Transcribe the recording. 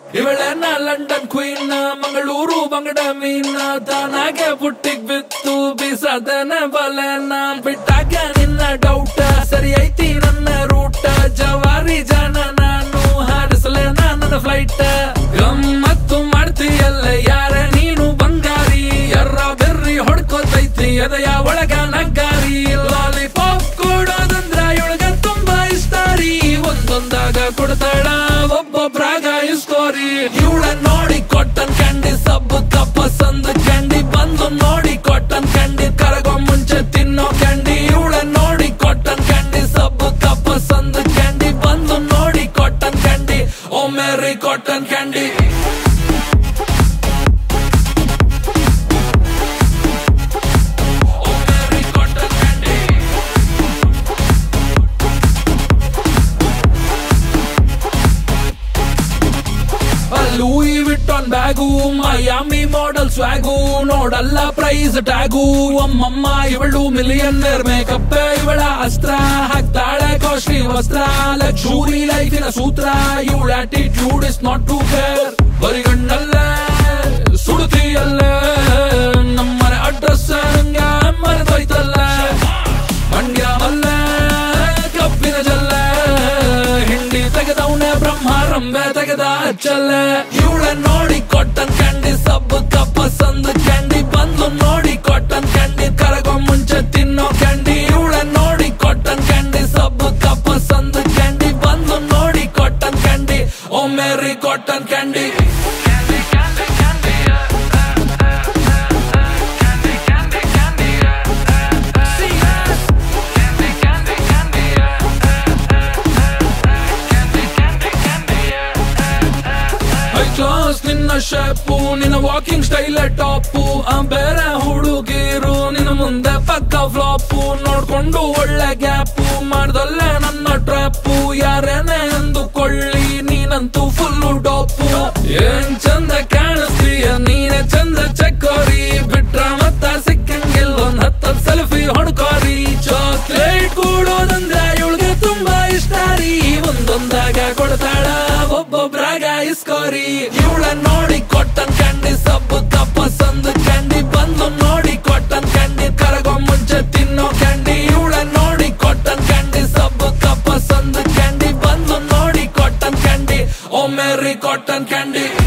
ಇವಳೆನ London queen Mangaluru ಬಂಗಡ ಮೀನ್ ತಾನಾಗೆ ಬುಟ್ಟಿಗ್ ಬಿತ್ತು ಬೀಸದನ ಬಲೆನ ಬಿಟ್ಟಾಗ ನಿನ್ನ ಡೌಟ್ ಸರಿ ಐತಿ ನನ್ನ ರೂಟ್ ಜವಾರಿ ಜನ ನಾನು ಹಾರಿಸಲೆ ನನ್ನ ಫ್ಲೈಟ್ ಗಮ್ಮತ್ತು ಮಾಡ್ತೀಯಲ್ಲ ಯಾರ ನೀನು ಬಂಗಾರಿ ಎರ್ರ ಬೆರ್ರಿ ಹೊಡ್ಕೋತೈತಿ ಎದೆಯ ಒಳಗ ನಗ್ಗಾರಿ ಲಾಲಿಪಾಪ್ ಕೊಡೋದಂದ್ರ ಇವಳಗ ತುಂಬಾ ಇಷ್ಟ ರೀ ಒಂದೊಂದಾಗ ಕೊಡ್ತಾಳ ಒಬ್ಬೊಬ್ರಾಗ ಇಸ್ಕೋರಿ ಇವಳ ನೋಡಿ ಕೊಟ್ಟನ್ ಕ್ಯಾಂಡಿ ಸಬ್ಬು ತಪ್ಪಸಂದ್ ಕ್ಯಾಂಡಿ ಬಂದು ನೋಡಿ ಕೊಟ್ಟನ್ ಕ್ಯಾಂಡಿ ಕರಗೋ ಮುಂಚೆ ತಿನ್ನೋ ಕ್ಯಾಂಡಿ ಇವಳ ನೋಡಿ ಕೊಟ್ಟನ್ ಕ್ಯಾಂಡಿ ಸಬ್ಬು ತಪ್ಪಸಂದ್ ಕ್ಯಾಂಡಿ ಬಂದು ನೋಡಿ ಕೊಟ್ಟನ್ ಕ್ಯಾಂಡಿ ಓ ಮೇರಿ ಕಾಟನ್ ಕ್ಯಾಂಡಿ ಓ ಮೇರಿ cotton candy Louis Vuitton bag Miami model swag ನೋಡಲ್ಲ ಪ್ರೈಸ್ ಟ್ಯಾಗು ಅಮ್ಮಮ್ಮ ಇವಳು ಮಿಲಿಯನ್ನರ್ ಮೇಕಪ್ ಇವಳ ಅಸ್ತ್ರ ಹಾಕ್ತಾಳೆ ಕಾಸ್ಟ್ಲಿ ವಸ್ತ್ರ ಲಕ್ಷೂರಿ ಲೈಫಿನ ಸೂತ್ರ ಇವಳ attitude is not to care ಬರಿಗಣ್ಣಲ್ಲೇ ಸುಡುತ್ತಿಯಲ್ಲೇ ನಮ್ಮನೆ ಅಡ್ರೆಸ್ ನಂಗೆ ಮರೆತೋಯ್ತಲ್ಲ ಮಂಡ್ಯ ಮಲ್ಲೆ ಕಬ್ಬಿನ ಜಲ್ಲ ಹಿಂಡಿ ತೆಗೆದವನೇ ಬ್ರಹ್ಮಾರಂಭೆ ತೆಗೆದ ಅಚ್ಚಲ್ಲೆ ಇವಳ ನೋಡಿ ಕೊಟ್ಟನ್ ಕ್ಯಾಂಡಿ ಸಬ್ಬು ತಪ್ಪಸಂದ್ ಕ್ಯಾಂಡಿ ಬಂದು ನೋಡಿ ಕೊಟ್ಟನ್ ಕ್ಯಾಂಡಿ ಕರಗೋ ಮುಂಚೆ ತಿನ್ನೋ ಕ್ಯಾಂಡಿ ಇವಳ ನೋಡಿ ಕೊಟ್ಟನ್ ಕ್ಯಾಂಡಿ ಸಬ್ಬು ತಪ್ಪಸಂದ್ ಕ್ಯಾಂಡಿ ಬಂದು ನೋಡಿ ಕೊಟ್ಟನ್ ಕ್ಯಾಂಡಿ ಓ ಮೇರಿ ಕೊಟ್ಟನ್ ಕ್ಯಾಂಡಿ ಹೈ ಕ್ಲಾಸ್ ನಿನ್ನ ಶೇಪು ನಿನ್ನ ವಾಕಿಂಗ್ ಸ್ಟೈಲ್ ಟಾಪು ಆ ಬೇರೆ ಹುಡುಗಿರು ನಿನ್ನ ಮುಂದೆ ಪಕ್ಕ ಫ್ಲಾಪು ನೋಡ್ಕೊಂಡು ಒಳ್ಳೆ ಗ್ಯಾಪು ಮಾಡ್ದಲ್ಲೇ ನನ್ನ ಟ್ರಾಪು ಯಾರೇನೆ ಅಂದುಕೊಳ್ಳಿ ನೀನಂತೂ ಫುಲ್ಲು ಡಾಪು ಏನ್ ಚಂದ ಕಾಣಿಸ್ತೀಯ ನೀನೆ ಚಂದ ಚಕ್ಕೋರಿ ಬಿಟ್ರ ಮತ್ತ ಸಿಕ್ಕಂಗಿಲ್ಲೊಂದ್ ಹತ್ತದ್ ಸೆಲ್ಫಿ ಹೊಡ್ಕೋರಿ ಚಾಕ್ಲೇಟ್ ಕೊಡೋದಂದ್ರೆ ಇವಳಿಗೆ ತುಂಬಾ ಇಷ್ಟ ರೀ ಒಂದೊಂದಾಗ ಕೊಡ್ತಾಳ ಒಬ್ಬೊಬ್ರಾಗ ಇಸ್ಕೋರಿ ಇವಳ ನೋಡಿ ಕೊಟ್ಟನ್ ಕ್ಯಾಂಡಿ ಸಬ್ಬು ತಪ್ಪಸಂದ್ ಕ್ಯಾಂಡಿ ಬಂದು ನೋಡಿ ಕೊಟ್ಟನ್ ಕ್ಯಾಂಡಿ ಕರಗೋ ಮುಂಚೆ ತಿನ್ನೋ ಕ್ಯಾಂಡಿ ಇವಳ ನೋಡಿ ಕೊಟ್ಟನ್ ಕ್ಯಾಂಡಿ ಸಬ್ಬು ತಪ್ಪಸಂದ್ ಕ್ಯಾಂಡಿ ಬಂದು ನೋಡಿ ಕೊಟ್ಟನ್ ಕ್ಯಾಂಡಿ ಓ ಮೇರಿ ಕಾಟನ್ ಕ್ಯಾಂಡಿ